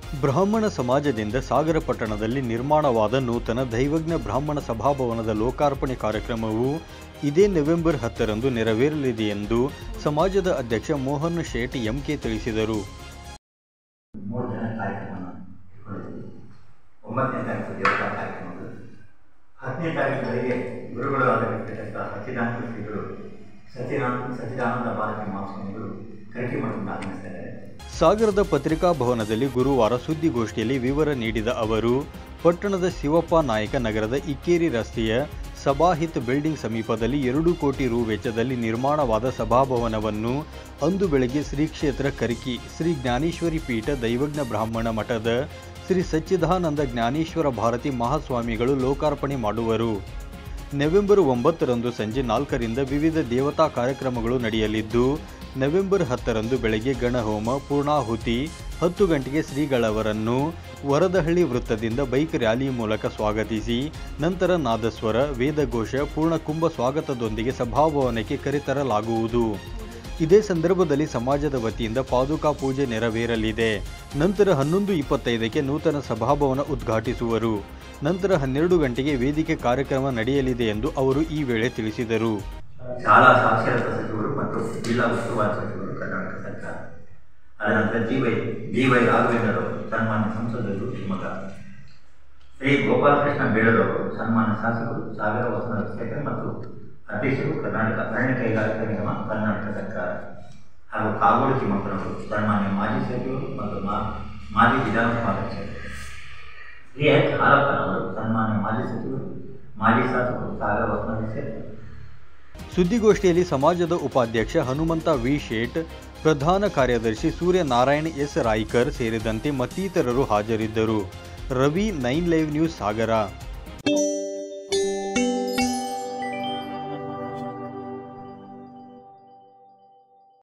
ಬ್ರಾಹ್ಮಣ ಸಮಾಜದಿಂದ ಸಾಗರ ಪಟ್ಟಣದಲ್ಲಿ ನಿರ್ಮಾಣವಾದ ನೂತನ ದೈವಜ್ಞ ಬ್ರಾಹ್ಮಣ ಸಭಾಭವನದ ಲೋಕಾರ್ಪಣೆ ಕಾರ್ಯಕ್ರಮವು ಇದೇ ನವೆಂಬರ್ ಹತ್ತರಂದು ನೆರವೇರಲಿದೆ ಎಂದು ಸಮಾಜದ ಅಧ್ಯಕ್ಷ ಮೋಹನ್ ಶೇಟ್ ಎಂಕೆ ತಿಳಿಸಿದರು ಮೂರು ಜನ ಕಾರ್ಯಕ್ರಮವನ್ನು ಇಟ್ಕೊಂಡಿದ್ದೀವಿ ಒಂಬತ್ತನೇ ತಾರೀಕು ದೇವರ ಕಾರ್ಯಕ್ರಮಗಳು ಹತ್ತನೇ ತಾರೀಕು ಬೆಳಗ್ಗೆ ಗುರುಗಳು ಆಗಿರ್ತಕ್ಕಂಥ ಸಚ್ಚಿದಾನಂದ ಶ್ರೀಗಳು ಸಚ್ಚಿದಾನಂದ ಸಚ್ಚಿದಾನಂದ ಭಾರತಿ ಮಹಾಸ್ವಾಮಿಗಳು ಕರಿಕೆ ಮಠದಿಂದ ಆಗಮಿಸ್ತಾ ಇದ್ದಾರೆ ಸಾಗರದ ಪತ್ರಿಕಾ ಭವನದಲ್ಲಿ ಗುರುವಾರ ಸುದ್ದಿಗೋಷ್ಠಿಯಲ್ಲಿ ವಿವರ ನೀಡಿದ ಅವರು ಪಟ್ಟಣದ ಶಿವಪ್ಪ ನಾಯಕ ನಗರದ ಇಕ್ಕೇರಿ ರಸ್ತೆಯ ಸಭಾಹಿತ್ ಬಿಲ್ಡಿಂಗ್ ಸಮೀಪದಲ್ಲಿ ಎರಡು ಕೋಟಿ ರು ವೆಚ್ಚದಲ್ಲಿ ನಿರ್ಮಾಣವಾದ ಸಭಾಭವನವನ್ನು ಅಂದು ಬೆಳಗ್ಗೆ ಶ್ರೀ ಕ್ಷೇತ್ರ ಕರಿಕಿ ಶ್ರೀ ಜ್ಞಾನೇಶ್ವರಿ ಪೀಠ ದೈವಜ್ಞ ಬ್ರಾಹ್ಮಣ ಮಠದ ಶ್ರೀ ಸಚ್ಚಿದಾನಂದ ಜ್ಞಾನೇಶ್ವರ ಭಾರತಿ ಮಹಾಸ್ವಾಮಿಗಳು ಲೋಕಾರ್ಪಣೆ ಮಾಡುವರು ನವೆಂಬರ್ ಒಂಬತ್ತರಂದು ಸಂಜೆ ನಾಲ್ಕರಿಂದ ವಿವಿಧ ದೇವತಾ ಕಾರ್ಯಕ್ರಮಗಳು ನಡೆಯಲಿದ್ದು ನವೆಂಬರ್ ಹತ್ತರಂದು ಬೆಳಗ್ಗೆ ಗಣಹೋಮ ಪೂರ್ಣಾಹುತಿ ಹತ್ತು ಗಂಟೆಗೆ ಶ್ರೀಗಳವರನ್ನು ವರದಹಳ್ಳಿ ವೃತ್ತದಿಂದ ಬೈಕ್ ರ್ಯಾಲಿ ಮೂಲಕ ಸ್ವಾಗತಿಸಿ ನಂತರ ನಾದಸ್ವರ ವೇದಘೋಷ ಪೂರ್ಣಕುಂಭ ಸ್ವಾಗತದೊಂದಿಗೆ ಸಭಾಭವನಕ್ಕೆ ಕರೆತರಲಾಗುವುದು ಇದೇ ಸಂದರ್ಭದಲ್ಲಿ ಸಮಾಜದ ವತಿಯಿಂದ ಪಾದುಕಾ ಪೂಜೆ ನೆರವೇರಲಿದೆ ನಂತರ ಹನ್ನೊಂದು ಇಪ್ಪತ್ತೈದಕ್ಕೆ ನೂತನ ಸಭಾಭವನ ಉದ್ಘಾಟಿಸುವರು ನಂತರ ಹನ್ನೆರಡು ಗಂಟೆಗೆ ವೇದಿಕೆ ಕಾರ್ಯಕ್ರಮ ನಡೆಯಲಿದೆ ಎಂದು ಅವರು ಈ ವೇಳೆ ತಿಳಿಸಿದರು ಶಾಲಾ ಸಾಕ್ಷರತಾ ಸಚಿವರು ಮತ್ತು ಜಿಲ್ಲಾ ಉಸ್ತುವಾರಿ ಸಚಿವರು ಕರ್ನಾಟಕ ಸರ್ಕಾರ ಅದರ ನಂತರ G Y B Y Raghavendra ಸನ್ಮಾನ್ಯ ಸಂಸದರು ಶಿವಮೊಗ್ಗ ಶ್ರೀ ಗೋಪಾಲಕೃಷ್ಣ ಬೇಡರವರು ಸನ್ಮಾನ್ಯ ಶಾಸಕರು ಸಾಗರ ವಸನ ಶೇಖರ್ ಮತ್ತು ಅಧ್ಯಕ್ಷರು ಕರ್ನಾಟಕ ಅರಣ್ಯ ಕೈಗಾರಿಕಾ ನಿಗಮ ಕರ್ನಾಟಕ ಸರ್ಕಾರ ಹಾಗೂ ಕಾಗೋಡು ತಿಮ್ಮಪ್ಪನವರು ಸನ್ಮಾನ್ಯ ಮಾಜಿ ಸಚಿವರು ಮತ್ತು ಮಾ ಮಾಜಿ ವಿಧಾನಸಭಾಧ್ಯಕ್ಷರು ಶ್ರೀ ಎಚ್ ಹಾಲಪ್ಪನವರು ಸನ್ಮಾನ್ಯ ಮಾಜಿ ಸಚಿವರು ಮಾಜಿ ಶಾಸಕರು ಸಾಗರ ವಸನ ಶೇಖರ್ ಸುದ್ದಿಗೋಷ್ಠಿಯಲ್ಲಿ ಸಮಾಜದ ಉಪಾಧ್ಯಕ್ಷ ಹನುಮಂತ ವಿ ಶೇಟ್ ಪ್ರಧಾನ ಕಾರ್ಯದರ್ಶಿ ಸೂರ್ಯನಾರಾಯಣ್ ಎಸ್ ರಾಯ್ಕರ್ ಸೇರಿದಂತೆ ಮತ್ತಿತರರು ಹಾಜರಿದ್ದರು ರವಿ ನೈನ್ ಲೈವ್ ನ್ಯೂಸ್ ಸಾಗರ